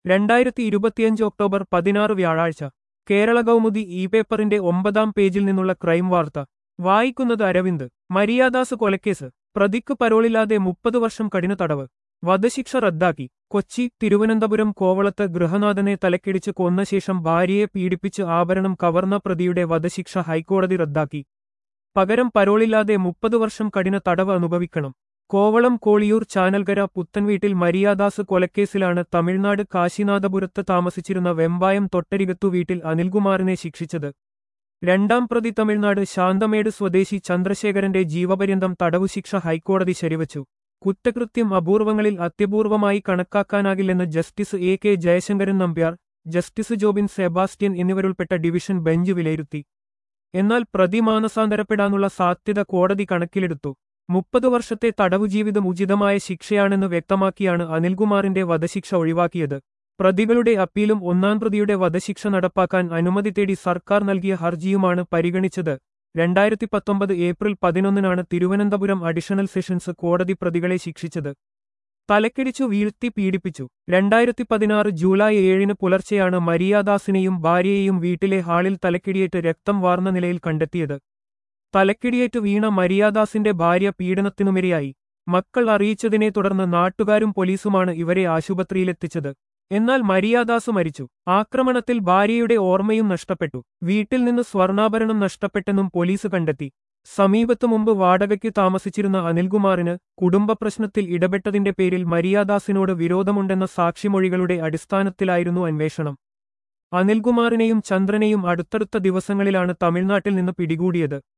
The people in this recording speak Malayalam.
രണ്ടായിരത്തി ഇരുപത്തിയഞ്ച് ഒക്ടോബർ പതിനാറ് വ്യാഴാഴ്ച കേരള കൗമുദി ഇ പേപ്പറിന്റെ ഒമ്പതാം പേജിൽ നിന്നുള്ള ക്രൈം വാർത്ത വായിക്കുന്നത് അരവിന്ദ് മരിയാദാസ് കൊലക്കേസ് പ്രതിക്ക് പരോളില്ലാതെ മുപ്പത് വർഷം കഠിന തടവ് വധശിക്ഷ റദ്ദാക്കി കൊച്ചി തിരുവനന്തപുരം കോവളത്ത് ഗൃഹനാഥനെ തലക്കിടിച്ച് കൊന്ന ശേഷം ഭാര്യയെ പീഡിപ്പിച്ച് ആഭരണം കവർന്ന പ്രതിയുടെ വധശിക്ഷ ഹൈക്കോടതി റദ്ദാക്കി പകരം പരോളില്ലാതെ മുപ്പത് വർഷം കഠിന തടവ് അനുഭവിക്കണം കോവളം കോളിയൂർ ചാനൽകര പുത്തൻവീട്ടിൽ മരിയാദാസ് കൊലക്കേസിലാണ് തമിഴ്നാട് കാശിനാഥപുരത്ത് താമസിച്ചിരുന്ന വെമ്പായം തൊട്ടരികത്തു വീട്ടിൽ അനിൽകുമാറിനെ ശിക്ഷിച്ചത് രണ്ടാം പ്രതി തമിഴ്നാട് ശാന്തമേട് സ്വദേശി ചന്ദ്രശേഖരന്റെ ജീവപര്യന്തം തടവുശിക്ഷ ഹൈക്കോടതി ശരിവച്ചു കുറ്റകൃത്യം അപൂർവങ്ങളിൽ അത്യപൂർവമായി കണക്കാക്കാനാകില്ലെന്ന് justice A K Jayasankaran Nambiar justice Jobin Sebastian എന്നിവരുൾപ്പെട്ട ഡിവിഷൻ ബെഞ്ച് വിലയിരുത്തി എന്നാൽ പ്രതി മാനസാന്തരപ്പെടാനുള്ള സാധ്യത കോടതി കണക്കിലെടുത്തു മുപ്പത് വർഷത്തെ തടവു ജീവിതം ഉചിതമായ ശിക്ഷയാണെന്ന് വ്യക്തമാക്കിയാണ് അനിൽകുമാറിന്റെ വധശിക്ഷ ഒഴിവാക്കിയത് പ്രതികളുടെ അപ്പീലും ഒന്നാം പ്രതിയുടെ വധശിക്ഷ നടപ്പാക്കാൻ അനുമതി തേടി സർക്കാർ നൽകിയ ഹർജിയുമാണ് പരിഗണിച്ചത് രണ്ടായിരത്തി പത്തൊമ്പത് ഏപ്രിൽ പതിനൊന്നിനാണ് തിരുവനന്തപുരം അഡീഷണൽ സെഷൻസ് കോടതി പ്രതികളെ ശിക്ഷിച്ചത് തലക്കിടിച്ചു വീഴ്ത്തി പീഡിപ്പിച്ചു രണ്ടായിരത്തി പതിനാറ് ജൂലൈ ഏഴിന് പുലർച്ചെയാണ് മരിയാദാസിനെയും ഭാര്യയെയും വീട്ടിലെ ഹാളിൽ തലക്കിടിയേറ്റ് രക്തം വാർന്ന നിലയിൽ കണ്ടെത്തിയത് തലക്കിടിയേറ്റ് വീണ മരിയാദാസിന്റെ ഭാര്യ പീഡനത്തിനുമിരയായി മക്കൾ അറിയിച്ചതിനെ തുടർന്ന് നാട്ടുകാരും പോലീസുമാണ് ഇവരെ ആശുപത്രിയിലെത്തിച്ചത് എന്നാൽ മരിയാദാസ് മരിച്ചു ആക്രമണത്തിൽ ഭാര്യയുടെ ഓർമ്മയും നഷ്ടപ്പെട്ടു വീട്ടിൽ നിന്ന് സ്വർണ്ണാഭരണം നഷ്ടപ്പെട്ടെന്നും പോലീസ് കണ്ടെത്തി സമീപത്തു മുമ്പ് വാടകയ്ക്ക് താമസിച്ചിരുന്ന അനിൽകുമാറിന് കുടുംബ പ്രശ്നത്തിൽ ഇടപെട്ടതിന്റെ പേരിൽ മരിയാദാസിനോട് വിരോധമുണ്ടെന്ന സാക്ഷിമൊഴികളുടെ അടിസ്ഥാനത്തിലായിരുന്നു അന്വേഷണം അനിൽകുമാറിനെയും ചന്ദ്രനെയും അടുത്തടുത്ത ദിവസങ്ങളിലാണ് തമിഴ്നാട്ടിൽ നിന്ന് പിടികൂടിയത്